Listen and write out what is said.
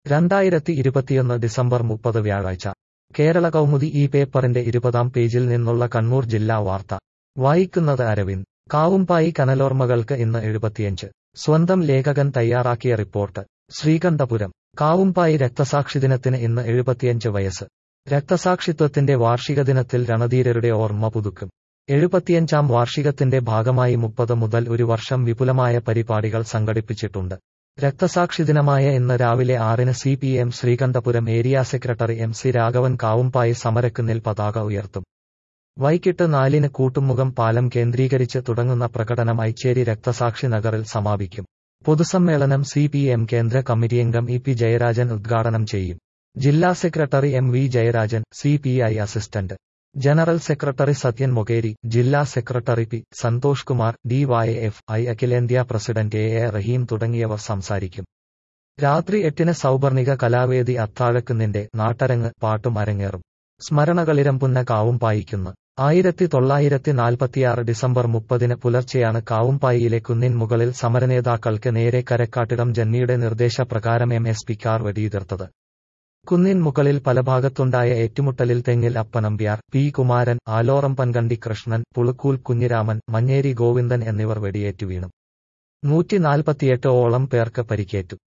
രണ്ടായിരത്തി ഇരുപത്തിയൊന്ന് ഡിസംബർ മുപ്പത് വ്യാഴാഴ്ച കേരള കൗമുദി ഈ പേപ്പറിന്റെ ഇരുപതാം പേജിൽ നിന്നുള്ള കണ്ണൂർ ജില്ലാ വാർത്ത വായിക്കുന്നത് അരവിന്ദ് കാവുംപായി കനലോർമ്മകൾക്ക് ഇന്ന് എഴുപത്തിയഞ്ച് സ്വന്തം ലേഖകൻ തയ്യാറാക്കിയ റിപ്പോർട്ട് ശ്രീകണ്ഠപുരം കാവുംപായി രക്തസാക്ഷി ദിനത്തിന് ഇന്ന് എഴുപത്തിയഞ്ച് വയസ്സ് രക്തസാക്ഷിത്വത്തിന്റെ വാർഷിക ദിനത്തിൽ രണധീരരുടെ ഓർമ്മ പുതുക്കും എഴുപത്തിയഞ്ചാം വാർഷികത്തിന്റെ ഭാഗമായി മുപ്പത് മുതൽ ഒരു വർഷം വിപുലമായ പരിപാടികൾ സംഘടിപ്പിച്ചിട്ടുണ്ട് രക്തസാക്ഷി ദിനമായ ഇന്ന് രാവിലെ ആറിന് C P M Sreekandapuram area secretary M C Raghavan Kavumbayi സമരക്കുന്നിൽ പതാക ഉയർത്തും വൈകിട്ട് നാലിന് കൂട്ടുമുഖം പാലം കേന്ദ്രീകരിച്ച് തുടങ്ങുന്ന പ്രകടനം ഐച്ചേരി രക്തസാക്ഷി നഗറിൽ സമാപിക്കും പൊതുസമ്മേളനം സി പി എം കേന്ദ്ര കമ്മിറ്റിയംഗം ഇ പി ജയരാജൻ ഉദ്ഘാടനം ചെയ്യും ജില്ലാ secretary M V Jayarajan C P I assistant general secretary Sathyan Mokeri ജില്ലാ secretary P Santhosh Kumar D Y F I അഖിലേന്ത്യാ പ്രസിഡന്റ് എ എ റഹീം തുടങ്ങിയവർ സംസാരിക്കും രാത്രി എട്ടിന് സൗപർണിക കലാവേദി അത്താഴക്കുന്നിന്റെ നാട്ടരങ്ങ് പാട്ടും അരങ്ങേറും സ്മരണകളിരമ്പുന്ന കാവും പായിക്കുന്നു ആയിരത്തി തൊള്ളായിരത്തി നാൽപ്പത്തിയാറ് ഡിസംബർ മുപ്പതിന് പുലർച്ചെയാണ് കാവുംപായിയിലെ കുന്നിൻ മുകളിൽ സമരനേതാക്കൾക്ക് നേരെ കരക്കാട്ടിടം ജന്നിയുടെ നിർദ്ദേശപ്രകാരം എം എസ് പി കാർ വെടിയുതിർത്തത് കുന്നിൻ മുകളിൽ പല ഭാഗത്തുണ്ടായ ഏറ്റുമുട്ടലിൽ തെങ്ങിൽ അപ്പനമ്പ്യാർ പി കുമാരൻ ആലോറം പൻകണ്ടി കൃഷ്ണൻ പുളുക്കൂൽ കുഞ്ഞിരാമൻ മഞ്ഞേരി ഗോവിന്ദൻ എന്നിവർ വെടിയേറ്റു വീണു നൂറ്റി നാൽപ്പത്തിയെട്ട് ഓളം പേർക്ക് പരിക്കേറ്റു